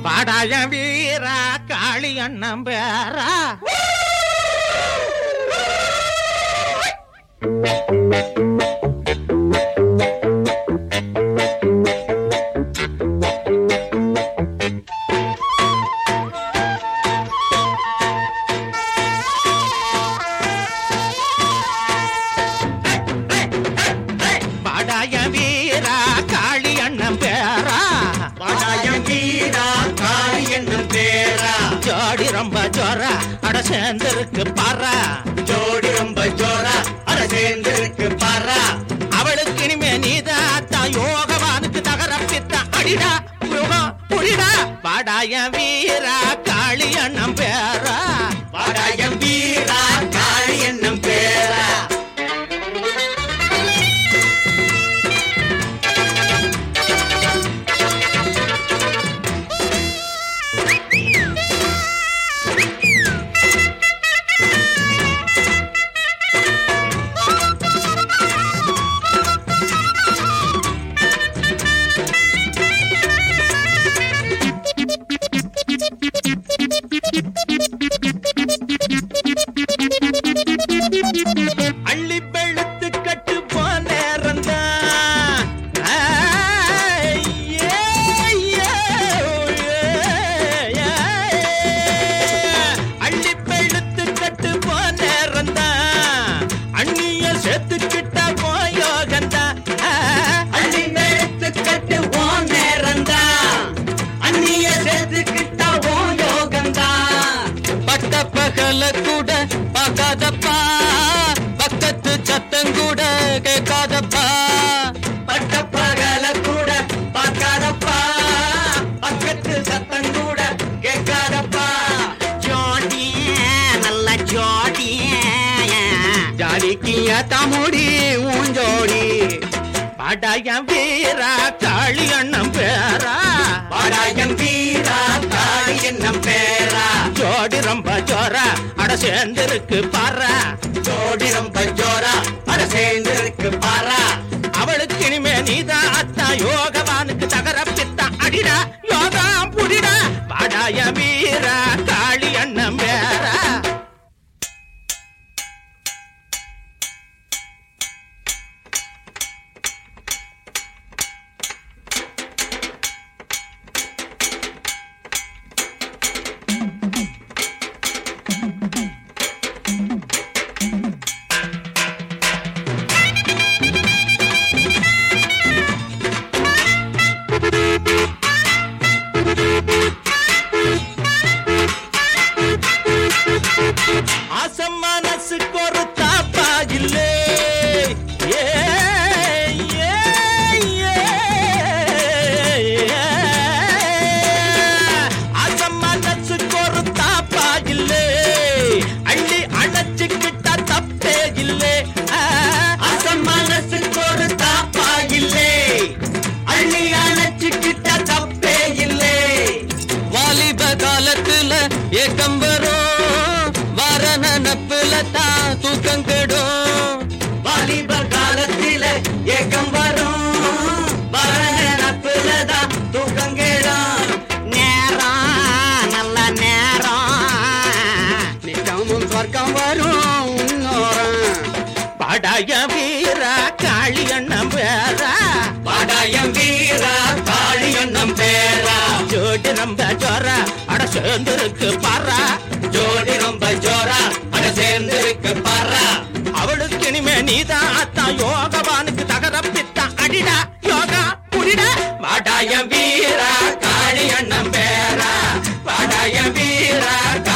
பாடாய வீரா காளி அண்ணன் பேரா பாடாய வீரா காளி அண்ணன் பேரா பாடாயம் வீரா காளி என்னும் பேரா ஜோடி ரொம்ப ஜோரா அட சேர்ந்திருக்கு பாரா ஜோடி ரொம்ப ஜோரா அட சேர்ந்திருக்கு பாரா அவளுக்கு இனிமே நீதான் யோகவானுக்கு தகரப்பித்த அடிடா யோகம் புரிடா பாடாய வீரா காளி அண்ணன் பேரா பாடாயம் வீரா காளி என்னும் பேரா அள்ளி வெளுத்து கட்டு போனேறந்தா அள்ளி வெளுத்து கட்டு போனேறந்தா அண்ணிய சேர்த்துக்கிட்ட போயோகந்தா அள்ளி மேத்து கட்டு ஓன் நேரந்தா அந்நிய சேர்த்துக்கிட்டா ஓன் யோகந்தா பட்ட பகல கூட பார்க்காதப்பா பக்கத்து சத்தம் கூட கேட்காதப்பா பட்ட பகல கூட பார்க்காதப்பா பக்கத்து சத்தம் கூட கேட்காதப்பா ஜோடிய நல்ல ஜோடிய ஜாலிக்கிய தமுடி ஊஞ்சோடி படைய வீரா காளி அண்ணன் பேரா பாடாயம் வீரா காளி என்னும் பேரா ஜோடி ரொம்ப ஜோரா அட சேர்ந்திருக்கு பாரா ஜோடி ரொம்ப ஜோரா அட சேர்ந்திருக்கு பாரா அவளுக்கு இனிமே நீதான் அத்தா யோகவானுக்கு தகரப்பித்தா அடிடா யோகா புடிடா பாடாய வீரா காளி அண்ணன் பேரா ஆசம் மனசுக்கு ஒரு தாப்பா இல்லே ஏ, ஏ, ஏ, ஏ. ஆசம் மனசுக்கு ஒரு தாப்பா இல்லே அள்ளி அணைச்சுக்கிட்ட தப்பே இல்லே ஆ, அசம் மனசுக்கு ஒரு தாப்பா இல்லே அள்ளி அணைச்சுக்கிட்ட தப்பே இல்லே வாலிப காலத்துல ஏக்கம் வரும் வர நினப்புல தான் தூக்கம் கெடும் வாலிப காலத்தில ஏக்கம் வரும் வரநப்புலதான் தூக்கம் கேடும் நேரம் நல்ல நேரம் நித்தமும் சொர்க்கம் வரும் உன்னோரம் படைய வீரா காளி அண்ணன் பேரா பாடாயம் வீரா காளி என்னும் பேரா ஜோடி ரொம்ப ஜோரா அட சேர்ந்திருக்கு பாரா ஜோடி ரொம்ப ஜோரா அட சேர்ந்திருக்கு பாரா அவளுக்கு இனிமே நீதான் அத்தா யோகவானுக்கு தகரப்பித்தா அடிடா யோகா புரிடா பாடாயம் வீரா காளி அண்ணம் பேரா பாடாயம் வீரா